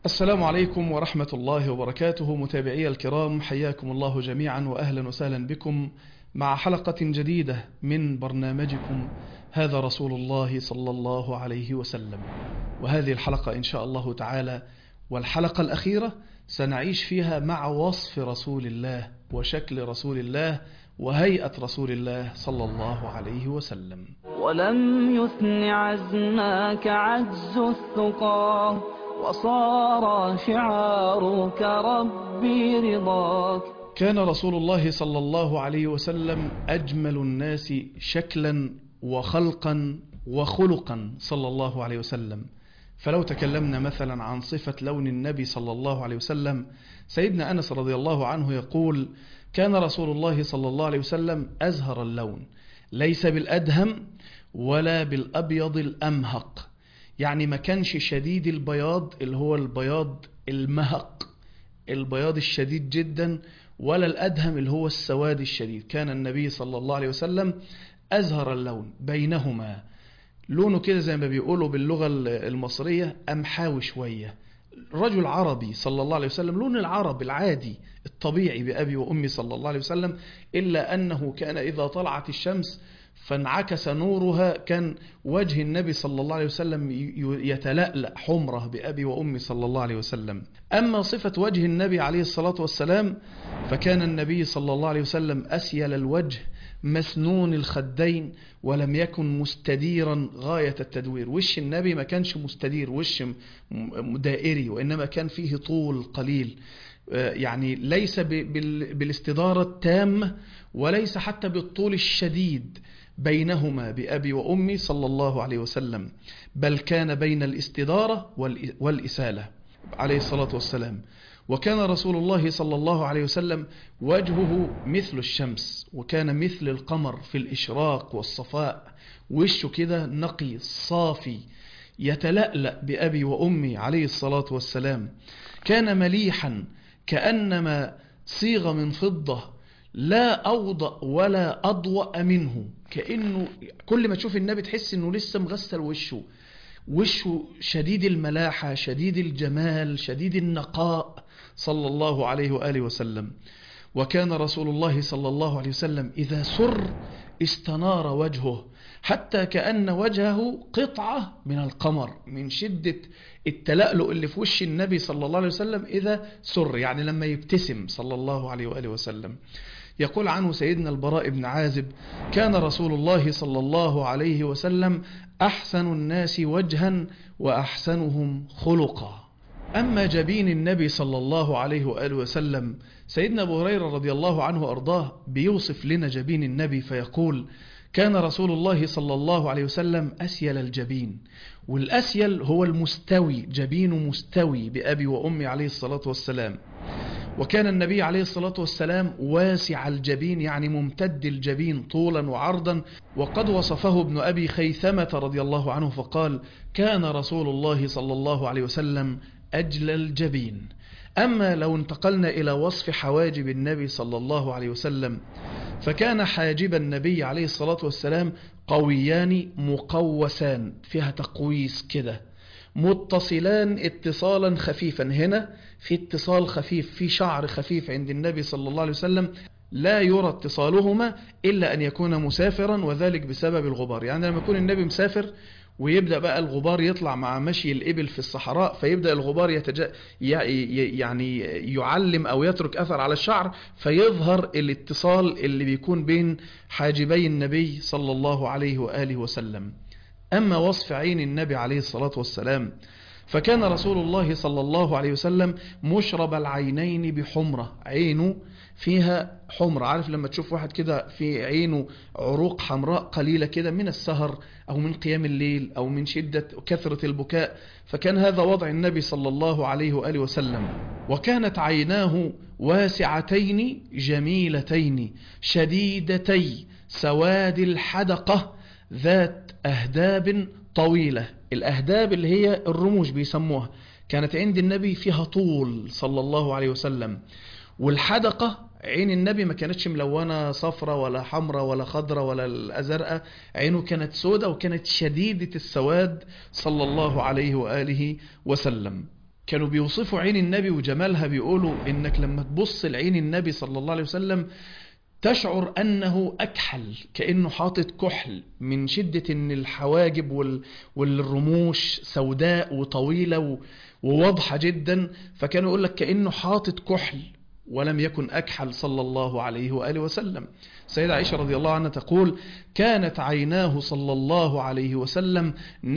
السلام عليكم ورحمة الله وبركاته متابعي الكرام حياكم الله جميعا وأهلا وسهلا بكم مع حلقة جديدة من برنامجكم هذا رسول الله صلى الله عليه وسلم وهذه الحلقة إن شاء الله تعالى والحلقة الأخيرة سنعيش فيها مع وصف رسول الله وشكل رسول الله وهيئة رسول الله صلى الله عليه وسلم ولم يثن عزمك عجز الثقى وصار شعارك ربي رضاك كان رسول الله صلى الله عليه وسلم أجمل الناس شكلا وخلقا وخلقا صلى الله عليه وسلم فلو تكلمنا مثلا عن صفة لون النبي صلى الله عليه وسلم سيدنا أنس رضي الله عنه يقول كان رسول الله صلى الله عليه وسلم أزهر اللون ليس بالأدهم ولا بالأبيض الأمهق يعني ما كانش شديد البياض اللي هو البياض المهق البياض الشديد جدا ولا الأدهم اللي هو السواد الشديد كان النبي صلى الله عليه وسلم أزهر اللون بينهما لونه كده زي ما بيقولوا باللغة المصرية أمحاوي شوية رجل عربي صلى الله عليه وسلم لون العرب العادي الطبيعي بأبي وأمي صلى الله عليه وسلم إلا أنه كان إذا طلعت الشمس فانعكس نورها كان وجه النبي صلى الله عليه وسلم يتلألأ حمره بأبي وأمي صلى الله عليه وسلم أما صفة وجه النبي عليه الصلاة والسلام فكان النبي صلى الله عليه وسلم أسيل الوجه مسنون الخدين ولم يكن مستديرا غاية التدوير وش النبي ما كانش مستدير وش دائري وإنما كان فيه طول قليل يعني ليس بالاستدارة التامة وليس حتى بالطول الشديد بينهما بأبي وأمي صلى الله عليه وسلم بل كان بين الاستدارة والإسالة عليه الصلاة والسلام وكان رسول الله صلى الله عليه وسلم وجهه مثل الشمس وكان مثل القمر في الإشراق والصفاء وشه كده نقي صافي يتلألأ بأبي وأمي عليه الصلاة والسلام كان مليحا كأنما صيغ من فضة لا أوضأ ولا أضوأ منه كأنه كل ما تشوف النبي تحس أنه لسه مغسل وشه وشه شديد الملاحة شديد الجمال شديد النقاء صلى الله عليه وآله وسلم وكان رسول الله صلى الله عليه وسلم إذا سر استنار وجهه حتى كأن وجهه قطعة من القمر من شدة التلألؤ اللي في وش النبي صلى الله عليه وسلم إذا سر يعني لما يبتسم صلى الله عليه وآله وسلم يقول عنه سيدنا البراء بن عازب كان رسول الله صلى الله عليه وسلم أحسن الناس وجها وأحسنهم خلقا أما جبين النبي صلى الله عليه وآله وسلم سيدنا أبو هريرة رضي الله عنه أرضاه بيوصف لنا جبين النبي فيقول كان رسول الله صلى الله عليه وسلم أسيل الجبين والأسيل هو المستوي جبين مستوي بأبي وأمي عليه الصلاة والسلام وكان النبي عليه الصلاة والسلام واسع الجبين يعني ممتد الجبين طولا وعرضا وقد وصفه ابن أبي خيثمة رضي الله عنه فقال كان رسول الله صلى الله عليه وسلم أجل الجبين أما لو انتقلنا إلى وصف حواجب النبي صلى الله عليه وسلم فكان حاجب النبي عليه الصلاة والسلام قويان مقوسان فيها تقويس كده متصلان اتصالا خفيفا هنا في اتصال خفيف في شعر خفيف عند النبي صلى الله عليه وسلم لا يرى اتصالهما إلا أن يكون مسافرا وذلك بسبب الغبار يعني لما يكون النبي مسافر ويبدأ بقى الغبار يطلع مع مشي الإبل في الصحراء فيبدأ الغبار يتج... يعني يعلم أو يترك أثر على الشعر فيظهر الاتصال اللي بيكون بين حاجبي النبي صلى الله عليه وآله وسلم أما وصف عين النبي عليه الصلاة والسلام فكان رسول الله صلى الله عليه وسلم مشرب العينين بحمرة عينه فيها حمرة عارف لما تشوف واحد كده في عينه عروق حمراء قليلة كده من السهر أو من قيام الليل أو من شدة كثرة البكاء فكان هذا وضع النبي صلى الله عليه وآله وسلم وكانت عيناه واسعتين جميلتين شديدتي سواد الحدقة ذات أهداب طويلة الأهداب اللي هي الرموش بيسموها كانت عند النبي فيها طول صلى الله عليه وسلم والحدقة عين النبي ما كانتش ملونة صفرة ولا حمرة ولا خضرة ولا الأزرقة عينه كانت سودة وكانت شديدة السواد صلى الله عليه وآله وسلم كانوا بيوصفوا عين النبي وجمالها بيقولوا انك لما تبص لعين النبي صلى الله عليه وسلم تشعر انه اكحل كانه حاطط كحل من شده ان الحواجب وال... والرموش سوداء وطويله و... وواضحه جدا فكانوا يقول لك كانه حاطط كحل ولم يكن اكحل صلى الله عليه واله وسلم سيدة عائشه رضي الله عنها تقول كانت عيناه صلى الله عليه وسلم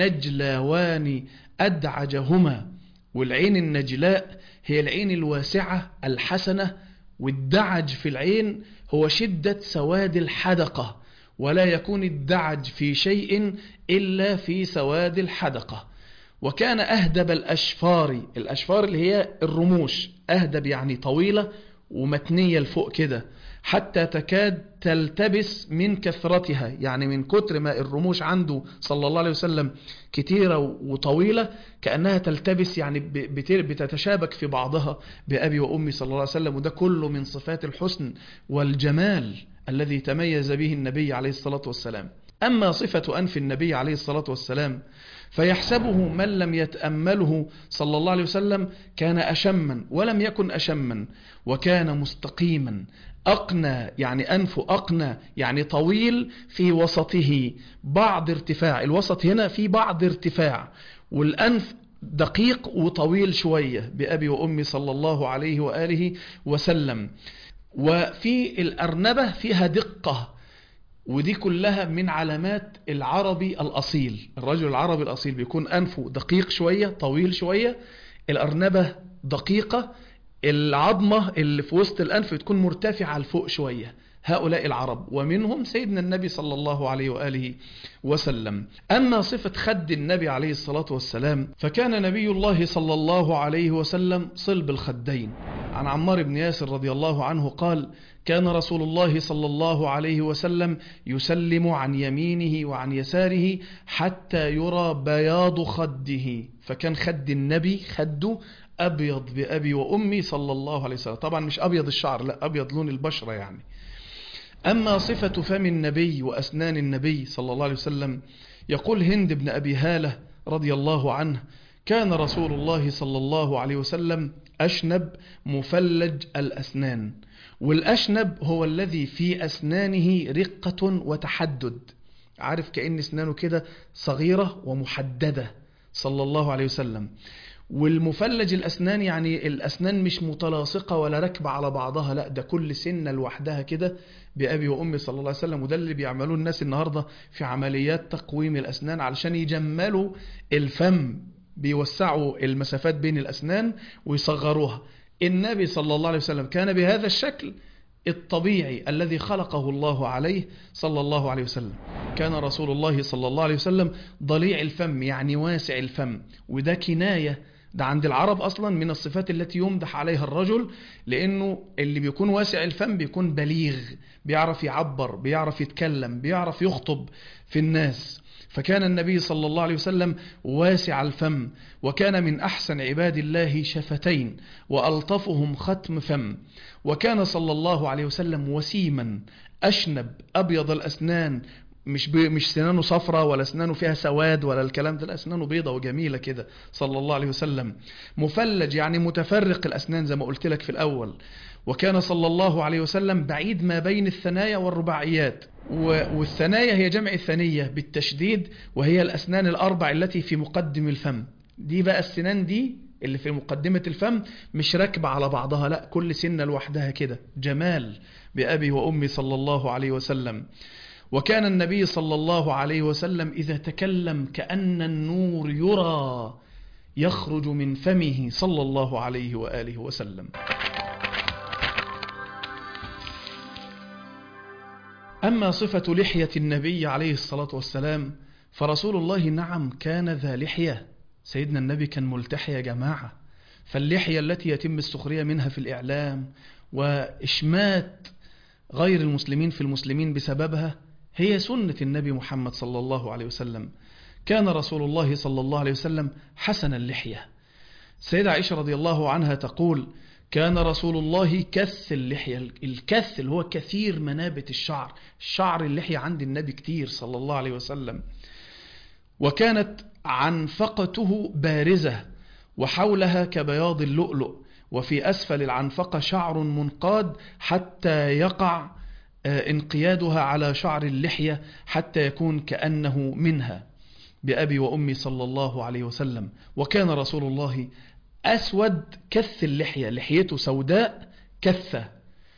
نجلاوان ادعجهما والعين النجلاء هي العين الواسعه الحسنه والدعج في العين هو شدة سواد الحدقة ولا يكون الدعج في شيء إلا في سواد الحدقة وكان أهدب الأشفار الأشفار اللي هي الرموش أهدب يعني طويلة ومتنية لفوق كده حتى تكاد تلتبس من كثرتها يعني من كتر ما الرموش عنده صلى الله عليه وسلم كتيرة وطويلة كأنها تلتبس يعني بتتشابك في بعضها بأبي وأمي صلى الله عليه وسلم وده كله من صفات الحسن والجمال الذي تميز به النبي عليه الصلاة والسلام أما صفة أنف النبي عليه الصلاة والسلام فيحسبه من لم يتأمله صلى الله عليه وسلم كان أشما ولم يكن أشما وكان مستقيما أقنى يعني أنفه أقنى يعني طويل في وسطه بعض ارتفاع الوسط هنا في بعض ارتفاع والأنف دقيق وطويل شوية بأبي وأمي صلى الله عليه وآله وسلم وفي الأرنبة فيها دقة ودي كلها من علامات العربي الأصيل الرجل العربي الأصيل بيكون أنفه دقيق شوية طويل شوية الأرنبة دقيقة العظمة اللي في وسط الأنف تكون مرتفعة لفوق شوية هؤلاء العرب ومنهم سيدنا النبي صلى الله عليه وآله وسلم أما صفة خد النبي عليه الصلاة والسلام فكان نبي الله صلى الله عليه وسلم صلب الخدين عن عمار بن ياسر رضي الله عنه قال كان رسول الله صلى الله عليه وسلم يسلم عن يمينه وعن يساره حتى يرى بياض خده فكان خد النبي خده أبيض بأبي وأمي صلى الله عليه وسلم طبعا مش أبيض الشعر لا أبيض لون البشرة يعني أما صفة فم النبي وأسنان النبي صلى الله عليه وسلم يقول هند بن أبي هالة رضي الله عنه كان رسول الله صلى الله عليه وسلم أشنب مفلج الأسنان والأشنب هو الذي في أسنانه رقة وتحدد عارف كأن أسنانه كده صغيرة ومحددة صلى الله عليه وسلم والمفلج الأسنان يعني الأسنان مش متلاصقة ولا راكبة على بعضها لا ده كل سنة لوحدها كده بأبي وأمي صلى الله عليه وسلم وده اللي بيعملوه الناس النهاردة في عمليات تقويم الأسنان علشان يجملوا الفم بيوسعوا المسافات بين الأسنان ويصغروها النبي صلى الله عليه وسلم كان بهذا الشكل الطبيعي الذي خلقه الله عليه صلى الله عليه وسلم كان رسول الله صلى الله عليه وسلم ضليع الفم يعني واسع الفم وده كناية ده عند العرب أصلا من الصفات التي يمدح عليها الرجل لأنه اللي بيكون واسع الفم بيكون بليغ بيعرف يعبر بيعرف يتكلم بيعرف يخطب في الناس فكان النبي صلى الله عليه وسلم واسع الفم وكان من أحسن عباد الله شفتين وألطفهم ختم فم وكان صلى الله عليه وسلم وسيما أشنب أبيض الأسنان مش بي مش سنانه صفرة ولا سنانه فيها سواد ولا الكلام ده لا سنانه بيضة وجميلة كده صلى الله عليه وسلم مفلج يعني متفرق الأسنان زي ما قلت لك في الأول وكان صلى الله عليه وسلم بعيد ما بين الثنايا والرباعيات والثنايا هي جمع الثنية بالتشديد وهي الأسنان الأربع التي في مقدم الفم دي بقى السنان دي اللي في مقدمة الفم مش راكبة على بعضها لا كل سنة لوحدها كده جمال بأبي وأمي صلى الله عليه وسلم وكان النبي صلى الله عليه وسلم إذا تكلم كأن النور يرى يخرج من فمه صلى الله عليه وآله وسلم أما صفة لحية النبي عليه الصلاة والسلام فرسول الله نعم كان ذا لحية سيدنا النبي كان ملتحي يا جماعة فاللحية التي يتم السخرية منها في الإعلام وإشمات غير المسلمين في المسلمين بسببها هي سنة النبي محمد صلى الله عليه وسلم كان رسول الله صلى الله عليه وسلم حسن اللحية سيدة عائشة رضي الله عنها تقول كان رسول الله كث اللحية الكث اللي هو كثير منابت الشعر شعر اللحية عند النبي كتير صلى الله عليه وسلم وكانت عنفقته بارزة وحولها كبياض اللؤلؤ وفي أسفل العنفقة شعر منقاد حتى يقع آه، انقيادها على شعر اللحية حتى يكون كأنه منها بأبي وأمي صلى الله عليه وسلم وكان رسول الله أسود كث اللحية لحيته سوداء كثة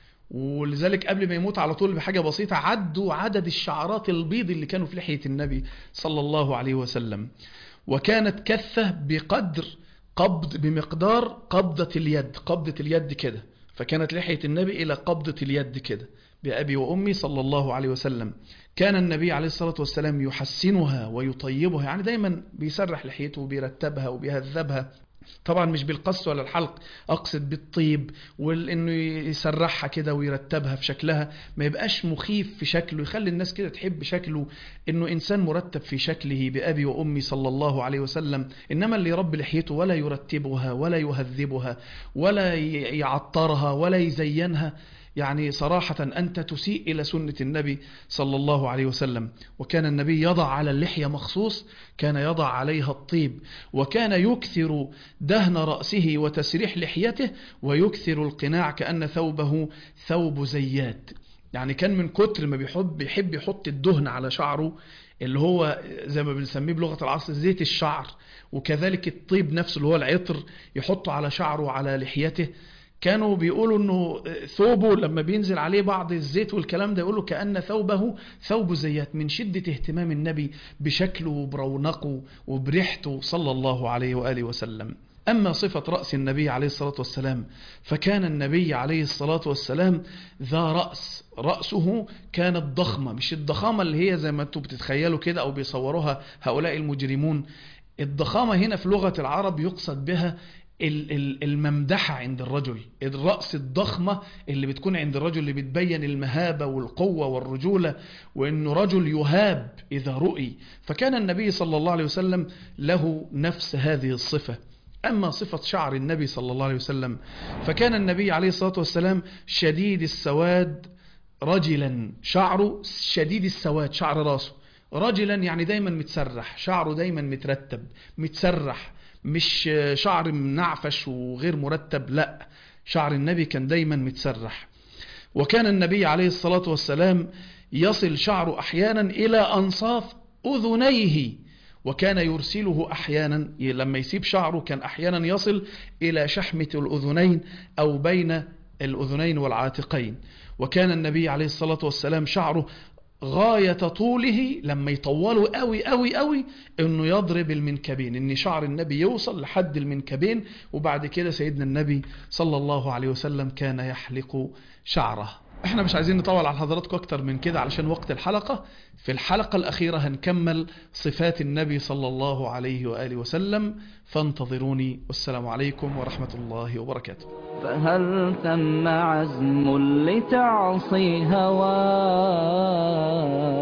ولذلك قبل ما يموت على طول بحاجة بسيطة عدوا عدد الشعرات البيض اللي كانوا في لحية النبي صلى الله عليه وسلم وكانت كثة بقدر قبض بمقدار قبضة اليد قبضة اليد كده فكانت لحية النبي إلى قبضة اليد كده بأبي وأمي صلى الله عليه وسلم كان النبي عليه الصلاة والسلام يحسنها ويطيبها يعني دايما بيسرح لحيته وبيرتبها وبيهذبها طبعا مش بالقص ولا الحلق اقصد بالطيب وانه يسرحها كده ويرتبها في شكلها ما يبقاش مخيف في شكله يخلي الناس كده تحب شكله انه انسان مرتب في شكله بابي وامي صلى الله عليه وسلم انما اللي يربي لحيته ولا يرتبها ولا يهذبها ولا يعطرها ولا يزينها يعني صراحة أنت تسيء إلى سنة النبي صلى الله عليه وسلم وكان النبي يضع على اللحية مخصوص كان يضع عليها الطيب وكان يكثر دهن رأسه وتسريح لحيته ويكثر القناع كأن ثوبه ثوب زيات يعني كان من كتر ما بيحب بيحب يحط الدهن على شعره اللي هو زي ما بنسميه بلغة العصر زيت الشعر وكذلك الطيب نفسه اللي هو العطر يحطه على شعره وعلى لحيته كانوا بيقولوا انه ثوبه لما بينزل عليه بعض الزيت والكلام ده يقولوا كأن ثوبه ثوب زيات من شدة اهتمام النبي بشكله وبرونقه وبريحته صلى الله عليه وآله وسلم أما صفة رأس النبي عليه الصلاة والسلام فكان النبي عليه الصلاة والسلام ذا رأس رأسه كانت ضخمة مش الضخامة اللي هي زي ما انتم بتتخيلوا كده أو بيصوروها هؤلاء المجرمون الضخامة هنا في لغة العرب يقصد بها ال- ال- الممدحة عند الرجل الرأس الضخمة اللي بتكون عند الرجل اللي بتبين المهابة والقوة والرجولة وأنه رجل يهاب إذا رؤي فكان النبي صلى الله عليه وسلم له نفس هذه الصفة أما صفة شعر النبي صلى الله عليه وسلم فكان النبي عليه الصلاة والسلام شديد السواد رجلا شعره شديد السواد شعر راسه رجلا يعني دايما متسرح شعره دايما مترتب متسرح مش شعر منعفش وغير مرتب لا شعر النبي كان دايما متسرح وكان النبي عليه الصلاة والسلام يصل شعره أحيانا إلى أنصاف أذنيه وكان يرسله أحيانا لما يسيب شعره كان أحيانا يصل إلى شحمة الأذنين أو بين الأذنين والعاتقين وكان النبي عليه الصلاة والسلام شعره غاية طوله لما يطوله قوي قوي قوي انه يضرب المنكبين ان شعر النبي يوصل لحد المنكبين وبعد كده سيدنا النبي صلى الله عليه وسلم كان يحلق شعره احنا مش عايزين نطول على حضراتكم اكتر من كده علشان وقت الحلقة في الحلقة الاخيرة هنكمل صفات النبي صلى الله عليه وآله وسلم فانتظروني والسلام عليكم ورحمة الله وبركاته فهل ثم عزم لتعصي هواه